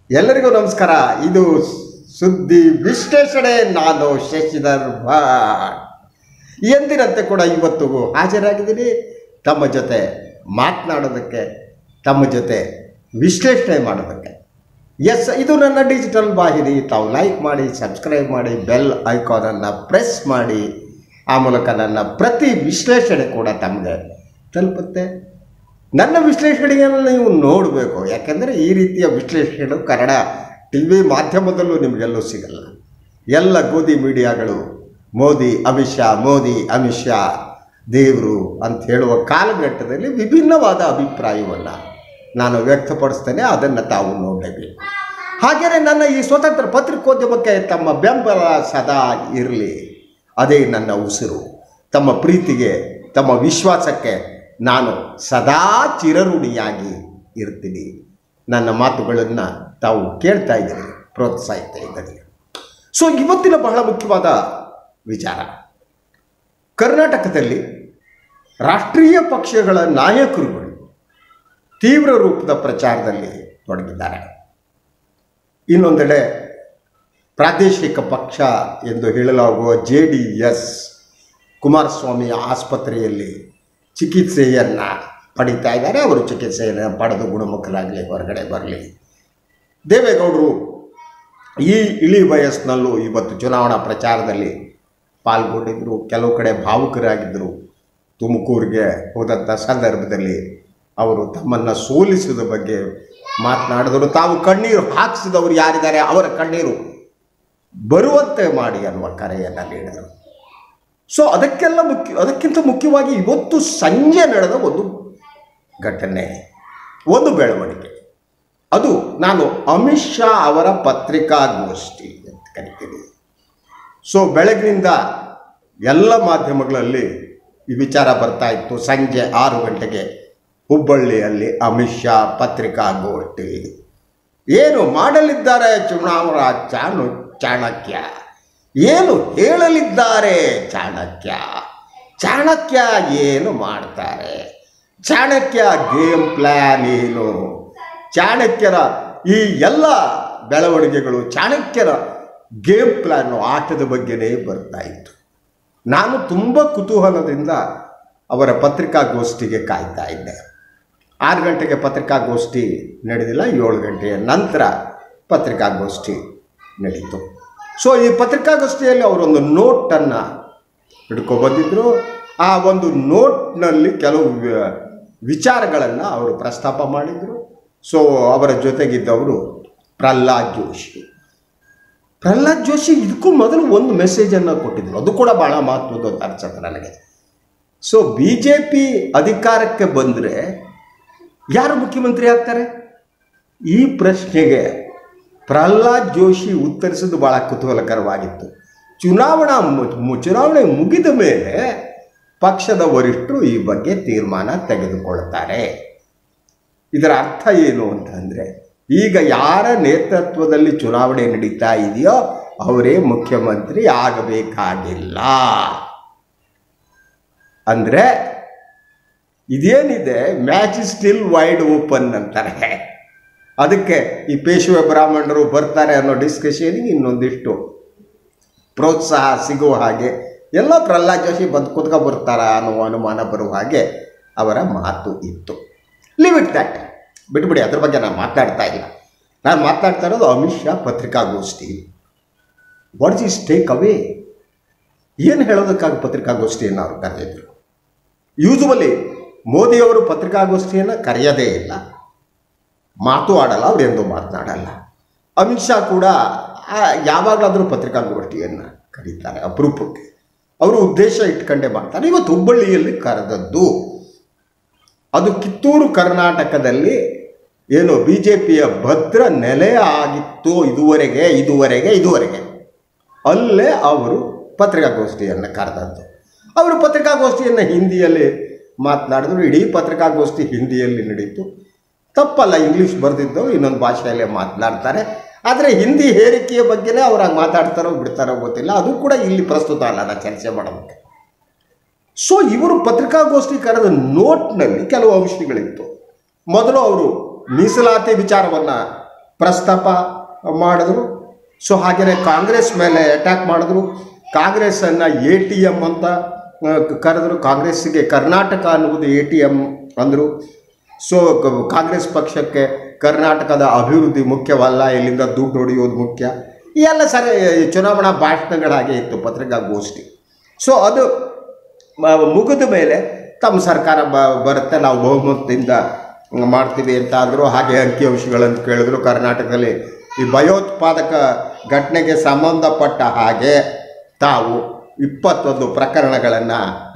ಎಲ್ಲರಿಗೂ ನಮಸ್ಕಾರ ಇದು ಸುದ್ದಿ ವಿಶ್ಲೇಷಣೆ ನಾನು ಶಶಿಧರ್ ಭಟ್ ಎಂದಿನಂತೆ ಕೂಡ ಇವತ್ತು ಹಾಜರಾಗಿದ್ದೀನಿ ತಮ್ಮ ಜೊತೆ ಮಾತನಾಡೋದಕ್ಕೆ ತಮ್ಮ ಜೊತೆ ವಿಶ್ಲೇಷಣೆ ಮಾಡೋದಕ್ಕೆ ಎಸ್ ಇದು ನನ್ನ ಡಿಜಿಟಲ್ ವಾಹಿನಿ ತಾವು ಲೈಕ್ ಮಾಡಿ ಸಬ್ಸ್ಕ್ರೈಬ್ ಮಾಡಿ ಬೆಲ್ ಐಕಾನನ್ನು ಪ್ರೆಸ್ ಮಾಡಿ ಆ ಮೂಲಕ ನನ್ನ ಪ್ರತಿ ವಿಶ್ಲೇಷಣೆ ಕೂಡ ತಮಗೆ ತಲುಪುತ್ತೆ ನನ್ನ ವಿಶ್ಲೇಷಣೆಯನ್ನು ನೀವು ನೋಡಬೇಕು ಯಾಕೆಂದರೆ ಈ ರೀತಿಯ ವಿಶ್ಲೇಷಣೆಗಳು ಕನ್ನಡ ಟಿ ವಿ ಮಾಧ್ಯಮದಲ್ಲೂ ನಿಮಗೆಲ್ಲೂ ಸಿಗಲ್ಲ ಎಲ್ಲ ಗೋಧಿ ಮೀಡಿಯಾಗಳು ಮೋದಿ ಅಮಿತ್ ಶಾ ಮೋದಿ ಅಮಿತ್ ಶಾ ದೇವರು ಅಂತ ಹೇಳುವ ಕಾಲಘಟ್ಟದಲ್ಲಿ ವಿಭಿನ್ನವಾದ ಅಭಿಪ್ರಾಯವನ್ನು ನಾನು ವ್ಯಕ್ತಪಡಿಸ್ತೇನೆ ಅದನ್ನು ತಾವು ನೋಡಲೇಬೇಕು ಹಾಗೆಯೇ ನನ್ನ ಈ ಸ್ವತಂತ್ರ ಪತ್ರಿಕೋದ್ಯಮಕ್ಕೆ ತಮ್ಮ ಬೆಂಬಲ ಸದಾ ಇರಲಿ ಅದೇ ನನ್ನ ಉಸಿರು ತಮ್ಮ ಪ್ರೀತಿಗೆ ತಮ್ಮ ವಿಶ್ವಾಸಕ್ಕೆ ನಾನು ಸದಾ ಚಿರಋಣಿಯಾಗಿ ಇರ್ತೀನಿ ನನ್ನ ಮಾತುಗಳನ್ನು ತಾವು ಕೇಳ್ತಾ ಇದ್ದೀರಿ ಪ್ರೋತ್ಸಾಹಿಸ್ತಾ ಇದ್ದೀರಿ ಸೊ ಇವತ್ತಿನ ಬಹಳ ಮುಖ್ಯವಾದ ವಿಚಾರ ಕರ್ನಾಟಕದಲ್ಲಿ ರಾಷ್ಟ್ರೀಯ ಪಕ್ಷಗಳ ನಾಯಕರುಗಳು ತೀವ್ರ ರೂಪದ ಪ್ರಚಾರದಲ್ಲಿ ತೊಡಗಿದ್ದಾರೆ ಇನ್ನೊಂದೆಡೆ ಪ್ರಾದೇಶಿಕ ಪಕ್ಷ ಎಂದು ಹೇಳಲಾಗುವ ಜೆ ಡಿ ಎಸ್ ಕುಮಾರಸ್ವಾಮಿ ಆಸ್ಪತ್ರೆಯಲ್ಲಿ ಚಿಕಿತ್ಸೆಯನ್ನು ಪಡಿತಾ ಇದ್ದಾರೆ ಅವರು ಚಿಕಿತ್ಸೆಯನ್ನು ಪಡೆದು ಗುಣಮುಖರಾಗಲಿ ಹೊರಗಡೆ ಬರಲಿ ದೇವೇಗೌಡರು ಈ ಇಳಿ ವಯಸ್ಸಿನಲ್ಲೂ ಇವತ್ತು ಚುನಾವಣಾ ಪ್ರಚಾರದಲ್ಲಿ ಪಾಲ್ಗೊಂಡಿದ್ದರು ಕೆಲವು ಕಡೆ ಭಾವುಕರಾಗಿದ್ದರು ತುಮಕೂರಿಗೆ ಹೋದಂಥ ಸಂದರ್ಭದಲ್ಲಿ ಅವರು ತಮ್ಮನ್ನು ಸೋಲಿಸಿದ ಬಗ್ಗೆ ಮಾತನಾಡಿದರು ತಾವು ಕಣ್ಣೀರು ಹಾಕಿಸಿದವರು ಯಾರಿದ್ದಾರೆ ಅವರ ಕಣ್ಣೀರು ಬರುವಂತೆ ಮಾಡಿ ಅನ್ನುವ ಕರೆಯನ್ನು ನೀಡಿದರು ಸೊ ಅದಕ್ಕೆಲ್ಲ ಮುಖ್ಯ ಅದಕ್ಕಿಂತ ಮುಖ್ಯವಾಗಿ ಇವತ್ತು ಸಂಜೆ ನಡೆದ ಒಂದು ಘಟನೆ ಒಂದು ಬೆಳವಣಿಗೆ ಅದು ನಾನು ಅಮಿತ್ ಶಾ ಅವರ ಪತ್ರಿಕಾಗೋಷ್ಠಿ ಅಂತ ಕರಿತೀನಿ ಸೊ ಬೆಳಗಿನಿಂದ ಎಲ್ಲ ಮಾಧ್ಯಮಗಳಲ್ಲಿ ಈ ವಿಚಾರ ಬರ್ತಾ ಇತ್ತು ಸಂಜೆ ಆರು ಗಂಟೆಗೆ ಹುಬ್ಬಳ್ಳಿಯಲ್ಲಿ ಅಮಿತ್ ಶಾ ಪತ್ರಿಕಾಗೋಷ್ಠಿ ಏನು ಮಾಡಲಿದ್ದಾರೆ ಚುನಾವಣಾ ಚಾಣು ಚಾಣಕ್ಯ ಏನು ಹೇಳಲಿದ್ದಾರೆ ಚಾಣಕ್ಯ ಚಾಣಕ್ಯ ಏನು ಮಾಡ್ತಾರೆ ಚಾಣಕ್ಯ ಗೇಮ್ ಪ್ಲ್ಯಾನ್ ಏನು ಚಾಣಕ್ಯರ ಈ ಎಲ್ಲ ಬೆಳವಣಿಗೆಗಳು ಚಾಣಕ್ಯರ ಗೇಮ್ ಪ್ಲ್ಯಾನು ಆಟದ ಬಗ್ಗೆನೇ ಬರ್ತಾ ಇತ್ತು ನಾನು ತುಂಬ ಕುತೂಹಲದಿಂದ ಅವರ ಪತ್ರಿಕಾಗೋಷ್ಠಿಗೆ ಕಾಯ್ತಾ ಇದ್ದೆ ಆರು ಗಂಟೆಗೆ ಪತ್ರಿಕಾಗೋಷ್ಠಿ ನಡೆದಿಲ್ಲ ಏಳು ಗಂಟೆಯ ನಂತರ ಪತ್ರಿಕಾಗೋಷ್ಠಿ ನಡೀತು ಸೊ ಈ ಪತ್ರಿಕಾಗೋಷ್ಠಿಯಲ್ಲಿ ಅವರೊಂದು ನೋಟನ್ನು ಹಿಡ್ಕೊಬಂದಿದ್ರು ಆ ಒಂದು ನೋಟ್ನಲ್ಲಿ ಕೆಲವು ವಿ- ವಿಚಾರಗಳನ್ನು ಅವರು ಪ್ರಸ್ತಾಪ ಮಾಡಿದರು ಸೊ ಅವರ ಜೊತೆಗಿದ್ದವರು ಪ್ರಹ್ಲಾದ್ ಜೋಶಿ ಪ್ರಹ್ಲಾದ್ ಜೋಶಿ ಇದಕ್ಕೂ ಮೊದಲು ಒಂದು ಮೆಸೇಜನ್ನು ಕೊಟ್ಟಿದ್ರು ಅದು ಕೂಡ ಭಾಳ ಮಹತ್ವದ ಅಂತ ಅನ್ಸುತ್ತೆ ನನಗೆ ಸೊ ಬಿ ಜೆ ಪಿ ಅಧಿಕಾರಕ್ಕೆ ಬಂದರೆ ಯಾರು ಮುಖ್ಯಮಂತ್ರಿ ಆಗ್ತಾರೆ ಈ ಪ್ರಶ್ನೆಗೆ ಪ್ರಹ್ಲಾದ್ ಜೋಶಿ ಉತ್ತರಿಸಿದ್ದು ಭಾಳ ಕುತೂಹಲಕರವಾಗಿತ್ತು ಚುನಾವಣಾ ಮು- ಮು- ಚುನಾವಣೆ ಮುಗಿದ ಮೇಲೆ ಪಕ್ಷದ ವರಿಷ್ಠರು ಈ ಬಗ್ಗೆ ತೀರ್ಮಾನ ತೆಗೆದುಕೊಳ್ತಾರೆ ಇದರ ಅರ್ಥ ಏನು ಅಂತಂದರೆ ಈಗ ಯಾರ ನೇತೃತ್ವದಲ್ಲಿ ಚುನಾವಣೆ ನಡೀತಾ ಇದೆಯೋ ಅವರೇ ಮುಖ್ಯಮಂತ್ರಿ ಆಗಬೇಕಾಗಿಲ್ಲ ಅಂದರೆ ಇದೇನಿದೆ match is still wide open ಅಂತಾರೆ ಅದಕ್ಕೆ ಈ ಪೇಶವೆ ಬ್ರಾಹ್ಮಣರು ಬರ್ತಾರೆ ಅನ್ನೋ ಡಿಸ್ಕಷನಿಗೆ ಇನ್ನೊಂದಿಷ್ಟು ಪ್ರೋತ್ಸಾಹ ಸಿಗುವ ಹಾಗೆ ಎಲ್ಲ ಪ್ರಹ್ಲಾದ್ ಜೋಶಿ ಬಂದು ಕುತ್ಕೊ ಬರ್ತಾರ ಅನ್ನೋ ಅನುಮಾನ ಬರುವ ಹಾಗೆ ಅವರ ಮಾತು ಇತ್ತು ಲಿವ್ ಇಟ್ ದಟ್ ಬಿಟ್ಬಿಡಿ ಅದ್ರ ಬಗ್ಗೆ ನಾನು ಮಾತಾಡ್ತಾ ಇಲ್ಲ ನಾನು ಮಾತಾಡ್ತಾ ಇರೋದು ಅಮಿತ್ ಶಾ ಪತ್ರಿಕಾಗೋಷ್ಠಿ ವಾಟ್ ಇಸ್ ಟೇಕ್ ಅವೇ ಏನು ಹೇಳೋದಕ್ಕಾಗಿ ಪತ್ರಿಕಾಗೋಷ್ಠಿಯನ್ನು ಅವರು ಕರೆದಿದ್ರು ಯೂಸುವಲಿ ಮೋದಿಯವರು ಪತ್ರಿಕಾಗೋಷ್ಠಿಯನ್ನು ಕರೆಯೋದೇ ಇಲ್ಲ ಮಾತು ಆಡಲ್ಲ ಅವ್ರು ಎಂದೂ ಮಾತನಾಡಲ್ಲ ಅಮಿತ್ ಶಾ ಕೂಡ ಆ, ಯಾವಾಗಲಾದರೂ ಪತ್ರಿಕಾಗೋಷ್ಠಿಯನ್ನು ಕರೀತಾರೆ ಅಪರೂಪಕ್ಕೆ ಅವರು ಉದ್ದೇಶ ಇಟ್ಕೊಂಡೇ ಮಾಡ್ತಾರೆ ಇವತ್ತು ಹುಬ್ಬಳ್ಳಿಯಲ್ಲಿ ಕರೆದದ್ದು ಅದು ಕಿತ್ತೂರು ಕರ್ನಾಟಕದಲ್ಲಿ ಏನು ಬಿ ಜೆ ಪಿಯ ಭದ್ರ ನೆಲೆ ಆಗಿತ್ತು ಇದುವರೆಗೆ ಇದುವರೆಗೆ ಇದುವರೆಗೆ ಅಲ್ಲೇ ಅವರು ಪತ್ರಿಕಾಗೋಷ್ಠಿಯನ್ನು ಕರೆದದ್ದು ಅವರು ಪತ್ರಿಕಾಗೋಷ್ಠಿಯನ್ನು ಹಿಂದಿಯಲ್ಲಿ ಮಾತನಾಡಿದ್ರು ಇಡೀ ಪತ್ರಿಕಾಗೋಷ್ಠಿ ಹಿಂದಿಯಲ್ಲಿ ನಡೀತು ತಪ್ಪಲ್ಲ ಇಂಗ್ಲೀಷ್ ಬರೆದಿದ್ದು ಇನ್ನೊಂದು ಭಾಷೆಯಲ್ಲೇ ಮಾತನಾಡ್ತಾರೆ ಆದರೆ ಹಿಂದಿ ಹೇರಿಕೆಯ ಬಗ್ಗೆನೇ ಅವ್ರಾಗ ಮಾತಾಡ್ತಾರೋ ಬಿಡ್ತಾರೋ ಗೊತ್ತಿಲ್ಲ ಅದು ಕೂಡ ಇಲ್ಲಿ ಪ್ರಸ್ತುತ ಅಲ್ಲ ನಾನು ಚರ್ಚೆ ಮಾಡೋದಕ್ಕೆ ಸೊ ಇವರು ಪತ್ರಿಕಾಗೋಷ್ಠಿ ಕರೆದ ನೋಟ್ನಲ್ಲಿ ಕೆಲವು ಅಂಶಗಳಿತ್ತು ಮೊದಲು ಅವರು ಮೀಸಲಾತಿ ವಿಚಾರವನ್ನು ಪ್ರಸ್ತಾಪ ಮಾಡಿದ್ರು ಸೊ ಹಾಗೆಯೇ ಕಾಂಗ್ರೆಸ್ ಮೇಲೆ ಅಟ್ಯಾಕ್ ಮಾಡಿದ್ರು ಕಾಂಗ್ರೆಸ್ಸನ್ನು ಎ ಟಿ ಎಮ್ ಅಂತ ಆ, ಕರೆದ್ರು ಕಾಂಗ್ರೆಸ್ಸಿಗೆ ಕರ್ನಾಟಕ ಅನ್ನುವುದು ಎ ಟಿ ಎಮ್ ಅಂದರು ಸೊ ಕ- ಕಾಂಗ್ರೆಸ್ ಪಕ್ಷಕ್ಕೆ ಕರ್ನಾಟಕದ ಅಭಿವೃದ್ಧಿ ಮುಖ್ಯವಲ್ಲ ಇಲ್ಲಿಂದ ದುಡ್ಡು ಹೊಡೆಯೋದು ಮುಖ್ಯ ಈ ಎಲ್ಲ ಸರಿ ಚುನಾವಣಾ ಭಾಷಣಗಳಾಗೆ ಇತ್ತು ಪತ್ರಿಕಾಗೋಷ್ಠಿ ಸೊ ಅದು ಮ- ಮುಗಿದ ಮೇಲೆ ತಮ್ಮ ಸರ್ಕಾರ ಬ ಬರುತ್ತೆ ನಾವು ಬಹುಮತದಿಂದ ಮಾಡ್ತೀವಿ ಅಂತ ಅಂದರು ಹಾಗೆ ಅಂಕಿಅಂಶಗಳನ್ನು ಕೇಳಿದ್ರು ಕರ್ನಾಟಕದಲ್ಲಿ ಈ ಭಯೋತ್ಪಾದಕ ಘಟನೆಗೆ ಸಂಬಂಧಪಟ್ಟ ಹಾಗೆ ತಾವು ಇಪ್ಪತ್ತೊಂದು ಪ್ರಕರಣಗಳನ್ನು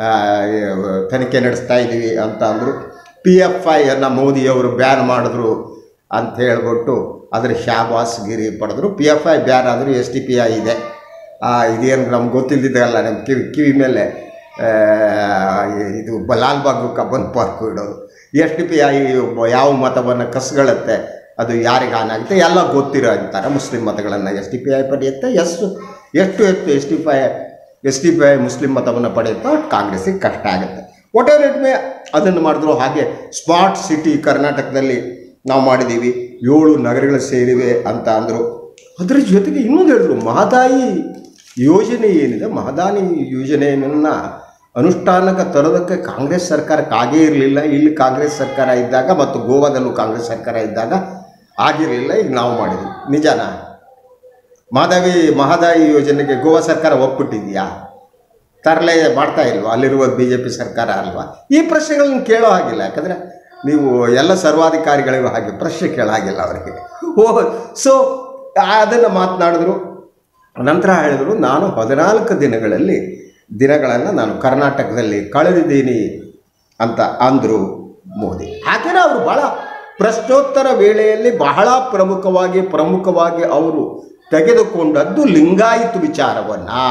ತನಿಖೆ ನಡೆಸ್ತಾ ಇದ್ದೀವಿ ಅಂತ ಅಂದರು ಪಿ ಎಫ್ ಐಯನ್ನು ಮೋದಿಯವರು ಬ್ಯಾನ್ ಮಾಡಿದ್ರು ಅಂತ ಹೇಳ್ಬಿಟ್ಟು ಅದ್ರ ಶಾಬಾಸ್ಗಿರಿ ಪಡೆದ್ರು ಪಿ ಎಫ್ ಐ ಬ್ಯಾನ್ ಆದರೂ ಎಸ್ ಟಿ ಪಿ ಐ ಇದೆ ಆ, ಇದೇನು ನಮ್ಗೆ ಗೊತ್ತಿಲ್ಲದಿದ್ದಲ್ಲ ನಮ್ಮ ಕಿವಿ ಕಿವಿ ಮೇಲೆ ಆ, ಇದು ಬ- ಲಾಲ್ಬಾಗು ಕಬ್ಬನ್ ಪಾರ್ಕು ಇಡೋದು ಎಸ್ ಟಿ ಪಿ ಐ ಯಾವ ಮತವನ್ನು ಕಸ್ಕೊಳ್ಳುತ್ತೆ ಅದು ಯಾರಿಗೆ ಹಾನಾಗುತ್ತೆ ಎಲ್ಲ ಗೊತ್ತಿರೋ ಅಂತಾರೆ ಮುಸ್ಲಿಂ ಮತಗಳನ್ನು ಎಸ್ ಟಿ ಪಿ ಐ ಪಡೆಯುತ್ತೆ ಎಷ್ಟು ಎಷ್ಟು ಎಷ್ಟು S D P I S D P I Muslim ಮತವನ್ನು ಪಡೆಯುತ್ತೋ ಅಷ್ಟು ಕಾಂಗ್ರೆಸ್ಸಿಗೆ ಕಷ್ಟ ಆಗುತ್ತೆ ವಾಟ್ ಎವರ್ ಇಟ್ ಮೇ ಅದನ್ನು ಮಾಡಿದ್ರು ಹಾಗೆ ಸ್ಮಾರ್ಟ್ ಸಿಟಿ ಕರ್ನಾಟಕದಲ್ಲಿ ನಾವು ಮಾಡಿದ್ದೀವಿ ಏಳು ನಗರಗಳು ಸೇರಿವೆ ಅಂತ ಅಂದರು ಅದರ ಜೊತೆಗೆ ಇನ್ನೊಂದು ಹೇಳಿದ್ರು ಮಹದಾಯಿ ಯೋಜನೆ ಏನಿದೆ ಮಹದಾಯಿ ಯೋಜನೆಯನ್ನು ಅನುಷ್ಠಾನಕ್ಕೆ ತರೋದಕ್ಕೆ ಕಾಂಗ್ರೆಸ್ ಸರ್ಕಾರಕ್ಕೆ ಆಗೇ ಇರಲಿಲ್ಲ ಇಲ್ಲಿ ಕಾಂಗ್ರೆಸ್ ಸರ್ಕಾರ ಇದ್ದಾಗ ಮತ್ತು ಗೋವಾದಲ್ಲೂ ಕಾಂಗ್ರೆಸ್ ಸರ್ಕಾರ ಇದ್ದಾಗ ಆಗಿರಲಿಲ್ಲ ಈಗ ನಾವು ಮಾಡಿದ್ವಿ ನಿಜನಾ ಮಹದಾಯಿ ಮಹದಾಯಿ ಯೋಜನೆಗೆ ಗೋವಾ ಸರ್ಕಾರ ಒಪ್ಪಿಟ್ಟಿದೆಯಾ ತರಲೆ ಮಾಡ್ತಾ ಇಲ್ವಾ ಅಲ್ಲಿರುವ ಬಿ ಜೆ ಪಿ ಸರ್ಕಾರ ಅಲ್ವಾ ಈ ಪ್ರಶ್ನೆಗಳನ್ನ ಕೇಳೋ ಹಾಗಿಲ್ಲ ಯಾಕಂದರೆ ನೀವು ಎಲ್ಲ ಸರ್ವಾಧಿಕಾರಿಗಳಿಗೂ ಹಾಗೆ ಪ್ರಶ್ನೆ ಕೇಳೋ ಹಾಗಿಲ್ಲ ಅವರಿಗೆ ಓ ಸೊ ಅದನ್ನು ಮಾತನಾಡಿದ್ರು ನಂತರ ಹೇಳಿದ್ರು ನಾನು ಹದಿನಾಲ್ಕು ದಿನಗಳಲ್ಲಿ ದಿನಗಳನ್ನು ನಾನು ಕರ್ನಾಟಕದಲ್ಲಿ ಕಳೆದಿದ್ದೀನಿ ಅಂತ ಅಂದರು ಮೋದಿ ಹಾಗೆಯೇ ಅವರು ಭಾಳ ಪ್ರಶ್ನೋತ್ತರ ವೇಳೆಯಲ್ಲಿ ಬಹಳ ಪ್ರಮುಖವಾಗಿ ಪ್ರಮುಖವಾಗಿ ಅವರು ತೆಗೆದುಕೊಂಡದ್ದು ಲಿಂಗಾಯತ್ ವಿಚಾರವನ್ನು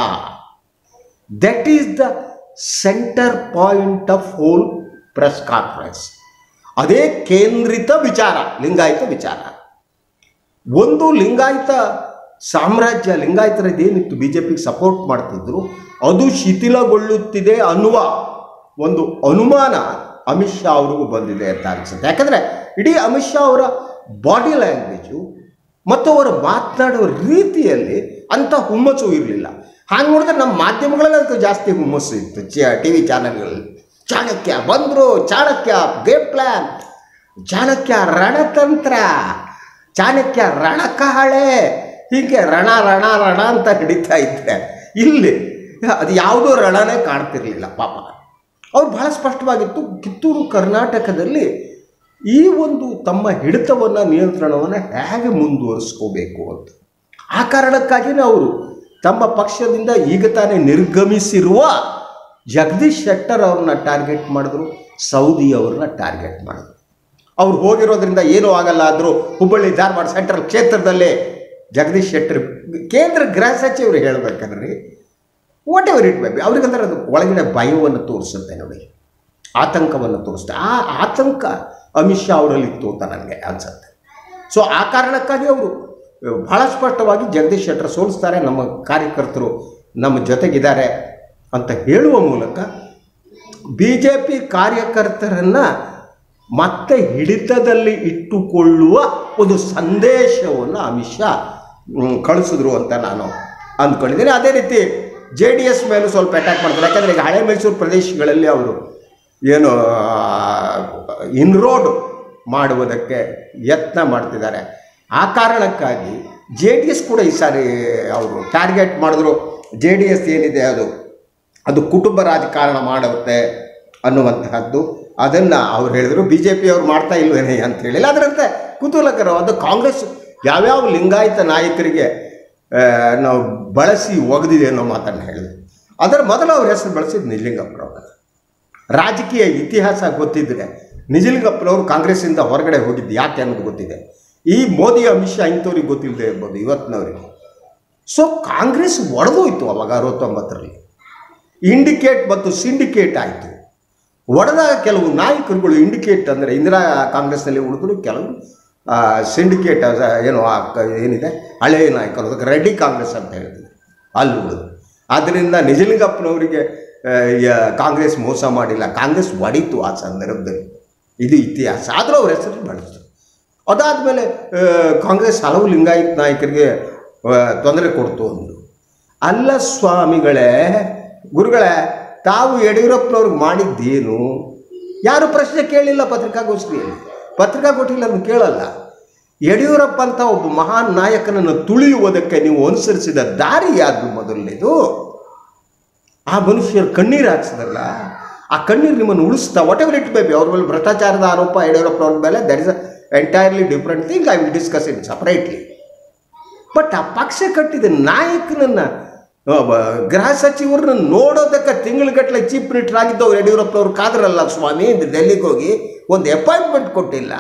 that is the centre point of whole press conference ಅದೇ ಕೇಂದ್ರಿತ ವಿಚಾರ ಲಿಂಗಾಯತ ವಿಚಾರ ಒಂದು ಲಿಂಗಾಯತ ಸಾಮ್ರಾಜ್ಯ ಲಿಂಗಾಯತರದ್ದೇನಿತ್ತು ಬಿ ಜೆ ಪಿಗೆ ಸಪೋರ್ಟ್ ಮಾಡ್ತಿದ್ರು ಅದು ಶಿಥಿಲಗೊಳ್ಳುತ್ತಿದೆ ಅನ್ನುವ ಒಂದು ಅನುಮಾನ ಅಮಿತ್ ಶಾ ಅವ್ರಿಗೂ ಬಂದಿದೆ ಅಂತ ಅನಿಸುತ್ತೆ ಯಾಕಂದರೆ ಇಡೀ ಅಮಿತ್ ಶಾ ಅವರ ಬಾಡಿ ಲ್ಯಾಂಗ್ವೇಜು ಮತ್ತು ಅವರು ಮಾತನಾಡೋ ರೀತಿಯಲ್ಲಿ ಅಂಥ ಹುಮ್ಮಸ್ಸು ಇರಲಿಲ್ಲ ಹಾಗೆ ನೋಡಿದ್ರೆ ನಮ್ಮ ಮಾಧ್ಯಮಗಳಲ್ಲಿ ಅದಕ್ಕೆ ಜಾಸ್ತಿ ಹುಮ್ಮಸ್ಸು ಇತ್ತು ಚ ಟಿ ವಿ ಚಾನಲ್ಗಳಲ್ಲಿ ಚಾಣಕ್ಯ ಬಂದರು ಚಾಣಕ್ಯ ಗೇಮ್ ಪ್ಲ್ಯಾನ್ ಚಾಣಕ್ಯ ರಣತಂತ್ರ ಚಾಣಕ್ಯ ರಣಕಹಳೆ ಹೀಗೆ ರಣ ರಣ ರಣ ಅಂತ ನಡೀತಾ ಇದ್ದೆ ಇಲ್ಲಿ ಅದು ಯಾವುದೋ ರಣನೇ ಕಾಣ್ತಿರ್ಲಿಲ್ಲ ಪಾಪ ಅವ್ರು ಬಹಳ ಸ್ಪಷ್ಟವಾಗಿತ್ತು ಕಿತ್ತೂರು ಕರ್ನಾಟಕದಲ್ಲಿ ಈ ಒಂದು ತಮ್ಮ ಹಿಡಿತವನ್ನು ನಿಯಂತ್ರಣವನ್ನು ಹೇಗೆ ಮುಂದುವರಿಸ್ಕೋಬೇಕು ಅಂತ ಆ ಕಾರಣಕ್ಕಾಗಿಯೇ ಅವರು ತಮ್ಮ ಪಕ್ಷದಿಂದ ಈಗ ತಾನೇ ನಿರ್ಗಮಿಸಿರುವ ಜಗದೀಶ್ ಶೆಟ್ಟರ್ ಅವ್ರನ್ನ ಟಾರ್ಗೆಟ್ ಮಾಡಿದ್ರು ಸೌದಿ ಅವ್ರನ್ನ ಟಾರ್ಗೆಟ್ ಮಾಡಿದ್ರು ಅವ್ರು ಹೋಗಿರೋದ್ರಿಂದ ಏನೂ ಆಗಲ್ಲ ಆದರೂ ಹುಬ್ಬಳ್ಳಿ ಧಾರವಾಡ ಸೆಂಟ್ರಲ್ ಕ್ಷೇತ್ರದಲ್ಲೇ ಜಗದೀಶ್ ಶೆಟ್ಟರ್ ಕೇಂದ್ರ ಗೃಹ ಸಚಿವರು ಹೇಳ್ಬೇಕಂದ್ರೆ whatever it may be ಅವ್ರಿಗಂದ್ರೆ ಅದು ಒಳಗಿನ ಭಯವನ್ನು ತೋರಿಸುತ್ತೆ ನೋಡಿ ಆತಂಕವನ್ನು ತೋರಿಸುತ್ತೆ ಆ ಆತಂಕ ಅಮಿತ್ ಶಾ ಅವರಲ್ಲಿ ಇತ್ತು ಅಂತ ನನಗೆ ಅನ್ಸುತ್ತೆ ಸೊ ಆ ಕಾರಣಕ್ಕಾಗಿ ಅವರು ಬಹಳ ಸ್ಪಷ್ಟವಾಗಿ ಜಗದೀಶ್ ಶೆಟ್ಟರ್ ಸೋಲಿಸ್ತಾರೆ ನಮ್ಮ ಕಾರ್ಯಕರ್ತರು ನಮ್ಮ ಜೊತೆಗಿದ್ದಾರೆ ಅಂತ ಹೇಳುವ ಮೂಲಕ ಬಿ ಜೆ ಪಿ ಕಾರ್ಯಕರ್ತರನ್ನು ಮತ್ತೆ ಹಿಡಿತದಲ್ಲಿ ಇಟ್ಟುಕೊಳ್ಳುವ ಒಂದು ಸಂದೇಶವನ್ನು ಅಮಿತ್ ಶಾ ಮ್, ಕಳಿಸಿದ್ರು ಅಂತ ನಾನು ಅಂದ್ಕೊಂಡಿದ್ದೀನಿ ಅದೇ ರೀತಿ ಜೆ ಡಿ ಎಸ್ ಮೇಲೂ ಸ್ವಲ್ಪ ಅಟ್ಯಾಕ್ ಮಾಡ್ತಾರೆ ಯಾಕಂದರೆ ಈಗ ಹಳೆ ಮೈಸೂರು ಪ್ರದೇಶಗಳಲ್ಲಿ ಅವರು ಏನು ಇನ್ರೋಡ್ ಮಾಡುವುದಕ್ಕೆ ಯತ್ನ ಮಾಡ್ತಿದ್ದಾರೆ ಆ ಕಾರಣಕ್ಕಾಗಿ ಜೆ ಡಿ ಎಸ್ ಕೂಡ ಈ ಸಾರಿ ಅವರು ಟಾರ್ಗೆಟ್ ಮಾಡಿದ್ರು ಜೆ ಡಿ ಎಸ್ ಏನಿದೆ ಅದು ಅದು ಕುಟುಂಬ ರಾಜಕಾರಣ ಮಾಡುತ್ತೆ ಅನ್ನುವಂತಹದ್ದು ಅದನ್ನು ಅವ್ರು ಹೇಳಿದರು ಬಿ ಜೆ ಪಿಯವ್ರು ಮಾಡ್ತಾ ಇಲ್ವೇನೆ ಅಂತ ಹೇಳಿಲ್ಲ ಅದರಂತೆ ಕುತೂಹಲಕರವಾದ ಕಾಂಗ್ರೆಸ್ ಯಾವ್ಯಾವ ಲಿಂಗಾಯತ ನಾಯಕರಿಗೆ ಆ, ನಾವು ಬಳಸಿ ಒಗೆದಿದೆ ಅನ್ನೋ ಮಾತನ್ನು ಹೇಳಿದ್ರು ಅದರ ಮೊದಲು ಅವ್ರ ಹೆಸರು ಬಳಸಿದ್ದು ನಿಜಲಿಂಗಪ್ಪನವ್ರು ರಾಜಕೀಯ ಇತಿಹಾಸ ಗೊತ್ತಿದ್ದರೆ ನಿಜಲಿಂಗಪ್ಪನವರು ಕಾಂಗ್ರೆಸ್ಸಿಂದ ಹೊರಗಡೆ ಹೋಗಿದ್ದು ಯಾಕೆ ಅನ್ನೋದು ಗೊತ್ತಿದೆ ಈ ಮೋದಿ ಅಮಿತ್ ಶಾ ಇಂಥವ್ರಿಗೆ ಗೊತ್ತಿಲ್ಲದೆ ಇರ್ಬೋದು ಇವತ್ತಿನವರಿಗೆ ಸೊ ಕಾಂಗ್ರೆಸ್ ಒಡೆದೋಯ್ತು ಅವಾಗ ಅರವತ್ತೊಂಬತ್ತರಲ್ಲಿ ಇಂಡಿಕೇಟ್ ಮತ್ತು ಸಿಂಡಿಕೇಟ್ ಆಯಿತು ಒಡೆದಾಗ ಕೆಲವು ನಾಯಕರುಗಳು ಇಂಡಿಕೇಟ್ ಅಂದರೆ ಇಂದಿರಾ ಕಾಂಗ್ರೆಸ್ನಲ್ಲಿ ಉಳಿದ್ರು ಕೆಲವು ಸಿಂಡಿಕೇಟ್ ಏನು ಆ ಕ- ಏನಿದೆ ಹಳೆಯ ನಾಯಕರು ಅದಕ್ಕೆ ರೆಡ್ಡಿ ಕಾಂಗ್ರೆಸ್ ಅಂತ ಹೇಳ್ತಿದ್ರು ಅಲ್ಲಿ ಉಳಿದು ಆದ್ದರಿಂದ ನಿಜಲಿಂಗಪ್ಪನವರಿಗೆ ಆ, ಯ- ಕಾಂಗ್ರೆಸ್ ಮೋಸ ಮಾಡಿಲ್ಲ ಕಾಂಗ್ರೆಸ್ ಒಡೀತು ಆ ಸಂದರ್ಭದಲ್ಲಿ ಇದು ಇತಿಹಾಸ ಆದರೂ ಅವ್ರ ಹೆಸರು ಬಳಸಿದ್ರು ಅದಾದಮೇಲೆ ಕಾಂಗ್ರೆಸ್ ಹಲವು ಲಿಂಗಾಯತ್ ನಾಯಕರಿಗೆ ಆ, ತೊಂದರೆ ಕೊಡ್ತು ಅಂದರು ಅಲ್ಲ ಸ್ವಾಮಿಗಳೇ ಗುರುಗಳೇ ತಾವು ಯಡಿಯೂರಪ್ಪನವ್ರಿಗೆ ಮಾಡಿದ್ದೇನು ಯಾರು ಪ್ರಶ್ನೆ ಕೇಳಿಲ್ಲ ಪತ್ರಿಕಾಗೋಷ್ಠಿಯಲ್ಲಿ ಪತ್ರಿಕಾಗೋಷ್ಠಿಯಲ್ಲಿ ಅದನ್ನು ಕೇಳಲ್ಲ ಯಡಿಯೂರಪ್ಪ ಅಂತ ಒಬ್ಬ ಮಹಾನ್ ನಾಯಕನನ್ನು ತುಳಿಯುವುದಕ್ಕೆ ನೀವು ಅನುಸರಿಸಿದ ದಾರಿ ಯಾವುದು ಮೊದಲನೇದು ಆ ಮನುಷ್ಯರು ಕಣ್ಣೀರು ಹಾಕ್ಸಿದ್ರಲ್ಲ ಆ ಕಣ್ಣೀರು ನಿಮ್ಮನ್ನು ಉಳಿಸ್ತಾ ವಾಟ್ ಎವರ್ ಇಟ್ ಬೇಬಿ ಅವ್ರ ಮೇಲೆ ಭ್ರಷ್ಟಾಚಾರದ ಆರೋಪ ಯಡಿಯೂರಪ್ಪನವ್ರ ಮೇಲೆ that is entirely different thing I will discuss in separately but ಆ ಪಕ್ಷ ಕಟ್ಟಿದ ನಾಯಕನನ್ನ ಆ, ಬ- ಗೃಹ ಸಚಿವರನ್ನ ನೋಡೋದಕ್ಕೆ ತಿಂಗಳಗಟ್ಟಲೆ ಚೀಫ್ ಮಿನಿಸ್ಟರ್ ಆಗಿದ್ದವ್ರು ಯಡಿಯೂರಪ್ಪನವ್ರು ಕಾದ್ರಲ್ಲ ಸ್ವಾಮಿ ಡೆಲ್ಲಿಗೆ ಹೋಗಿ ಒಂದು ಅಪಾಯಿಂಟ್ಮೆಂಟ್ ಕೊಟ್ಟಿಲ್ಲ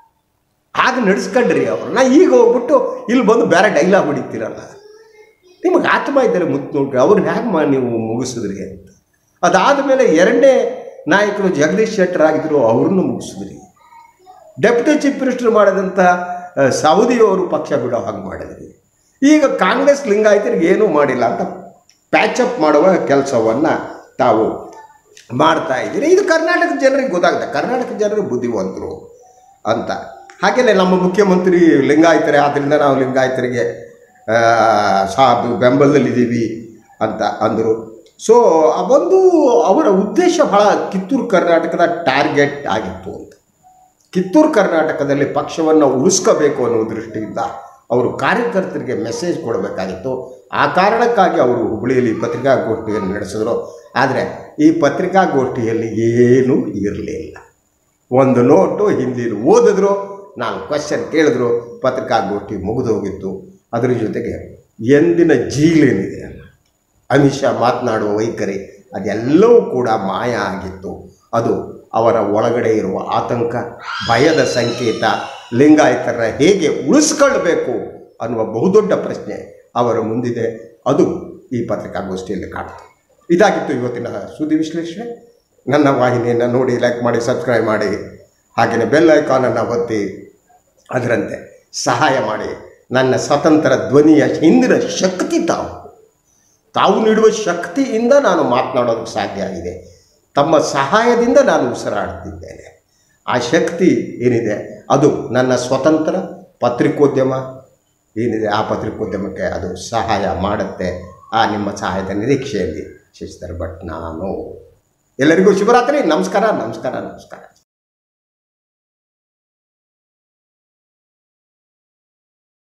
ಹಾಗೆ ನಡೆಸ್ಕೊಂಡ್ರಿ ಅವ್ರನ್ನ ಈಗ ಹೋಗ್ಬಿಟ್ಟು ಇಲ್ಲಿ ಬಂದು ಬೇರೆ ಡೈಲಾಗ್ ಹೊಡಿತೀರಲ್ಲ ನಿಮಗೆ ಆತ್ಮ ಇದ್ದಾರೆ ಮುತ್ತು ನೋಡ್ರಿ ಅವ್ರನ್ನ ಹೇಗೆ ಮಾ ನೀವು ಮುಗಿಸಿದ್ರಿ ಅಂತ ಅದಾದ ಮೇಲೆ ಎರಡನೇ ನಾಯಕರು ಜಗದೀಶ್ ಶೆಟ್ಟರ್ ಆಗಿದ್ರು ಅವ್ರನ್ನೂ ಮುಗಿಸಿದ್ರಿ ಡೆಪ್ಯೂಟಿ ಚೀಫ್ ಮಿನಿಸ್ಟರ್ ಮಾಡಿದಂಥ ಆ, ಸೌದಿಯವರು ಪಕ್ಷ ಬಿಡೋ ಹಾಗೆ ಮಾಡಿದ್ರಿ ಈಗ ಕಾಂಗ್ರೆಸ್ ಲಿಂಗಾಯತರಿಗೆ ಏನೂ ಮಾಡಿಲ್ಲ ಅಂತ ಪ್ಯಾಚಪ್ ಮಾಡುವ ಕೆಲಸವನ್ನು ತಾವು ಮಾಡ್ತಾ ಇದ್ದೀರಿ ಇದು ಕರ್ನಾಟಕದ ಜನರಿಗೆ ಗೊತ್ತಾಗುತ್ತೆ ಕರ್ನಾಟಕ ಜನರು ಬುದ್ಧಿವಂತರು ಅಂತ ಹಾಗೆಯೇ ನಮ್ಮ ಮುಖ್ಯಮಂತ್ರಿ ಲಿಂಗಾಯತರೇ ಆದ್ದರಿಂದ ನಾವು ಲಿಂಗಾಯತರಿಗೆ ಆ, ಸಾ ಬೆಂಬಲದಲ್ಲಿದ್ದೀವಿ ಅಂತ ಅಂದರು ಸೊ ಆ ಒಂದು ಅವರ ಉದ್ದೇಶ ಬಹಳ ಕಿತ್ತೂರು ಕರ್ನಾಟಕದ ಟಾರ್ಗೆಟ್ ಆಗಿತ್ತು ಅಂತ ಕಿತ್ತೂರು ಕರ್ನಾಟಕದಲ್ಲಿ ಪಕ್ಷವನ್ನು ಉಳಿಸ್ಕೋಬೇಕು ಅನ್ನೋ ದೃಷ್ಟಿಯಿಂದ ಅವರು ಕಾರ್ಯಕರ್ತರಿಗೆ ಮೆಸೇಜ್ ಕೊಡಬೇಕಾಗಿತ್ತು ಆ ಕಾರಣಕ್ಕಾಗಿ ಅವರು ಹುಬ್ಬಳ್ಳಿಯಲ್ಲಿ ಪತ್ರಿಕಾಗೋಷ್ಠಿಯನ್ನು ನಡೆಸಿದ್ರು ಆದರೆ ಈ ಪತ್ರಿಕಾಗೋಷ್ಠಿಯಲ್ಲಿ ಏನೂ ಇರಲಿಲ್ಲ ಒಂದು ನೋಟು ಹಿಂದಿನ ಓದಿದ್ರು ನಾನು ಕ್ವಶನ್ ಕೇಳಿದ್ರು ಪತ್ರಿಕಾಗೋಷ್ಠಿ ಮುಗಿದು ಹೋಗಿತ್ತು ಅದ್ರ ಜೊತೆಗೆ ಎಂದಿನ ಜೀಲೇನಿದೆ ಅಮಿತ್ ಶಾ ಮಾತನಾಡುವ ವೈಖರಿ ಅದೆಲ್ಲವೂ ಕೂಡ ಮಾಯ ಆಗಿತ್ತು ಅದು ಅವರ ಒಳಗಡೆ ಇರುವ ಆತಂಕ ಭಯದ ಸಂಕೇತ ಲಿಂಗಾಯತರ ಹೇಗೆ ಉಳಿಸ್ಕೊಳ್ಬೇಕು ಅನ್ನುವ ಬಹುದೊಡ್ಡ ಪ್ರಶ್ನೆ ಅವರ ಮುಂದಿದೆ ಅದು ಈ ಪತ್ರಿಕಾಗೋಷ್ಠಿಯಲ್ಲಿ ಕಾಣ್ತದೆ ಇದಾಗಿತ್ತು ಇವತ್ತಿನ ಸುದ್ದಿ ವಿಶ್ಲೇಷಣೆ ನನ್ನ ವಾಹಿನಿಯನ್ನು ನೋಡಿ ಲೈಕ್ ಮಾಡಿ ಸಬ್ಸ್ಕ್ರೈಬ್ ಮಾಡಿ ಹಾಗೆಯೇ ಬೆಲ್ ಐಕಾನನ್ನು ಒತ್ತಿ ಅದರಂತೆ ಸಹಾಯ ಮಾಡಿ ನನ್ನ ಸ್ವತಂತ್ರ ಧ್ವನಿಯ ಹಿಂದಿನ ಶಕ್ತಿ ತಾವು ತಾವು ನೀಡುವ ಶಕ್ತಿಯಿಂದ ನಾನು ಮಾತನಾಡೋದಕ್ಕೆ ಸಾಧ್ಯ ಆಗಿದೆ ತಮ್ಮ ಸಹಾಯದಿಂದ ನಾನು ಉಸಿರಾಡ್ತಿದ್ದೇನೆ ಆ ಶಕ್ತಿ ಏನಿದೆ ಅದು ನನ್ನ ಸ್ವತಂತ್ರ ಪತ್ರಿಕೋದ್ಯಮ ಏನಿದೆ ಆ ಪತ್ರಿಕೋದ್ಯಮಕ್ಕೆ ಅದು ಸಹಾಯ ಮಾಡುತ್ತೆ ಆ ನಿಮ್ಮ ಸಹಾಯದ ನಿರೀಕ್ಷೆಯಲ್ಲಿ ಶಿಸ್ತರ ಭಟ್ ನಾನು ಎಲ್ಲರಿಗೂ ಶುಭರಾತ್ರಿ ನಮಸ್ಕಾರ ನಮಸ್ಕಾರ ನಮಸ್ಕಾರ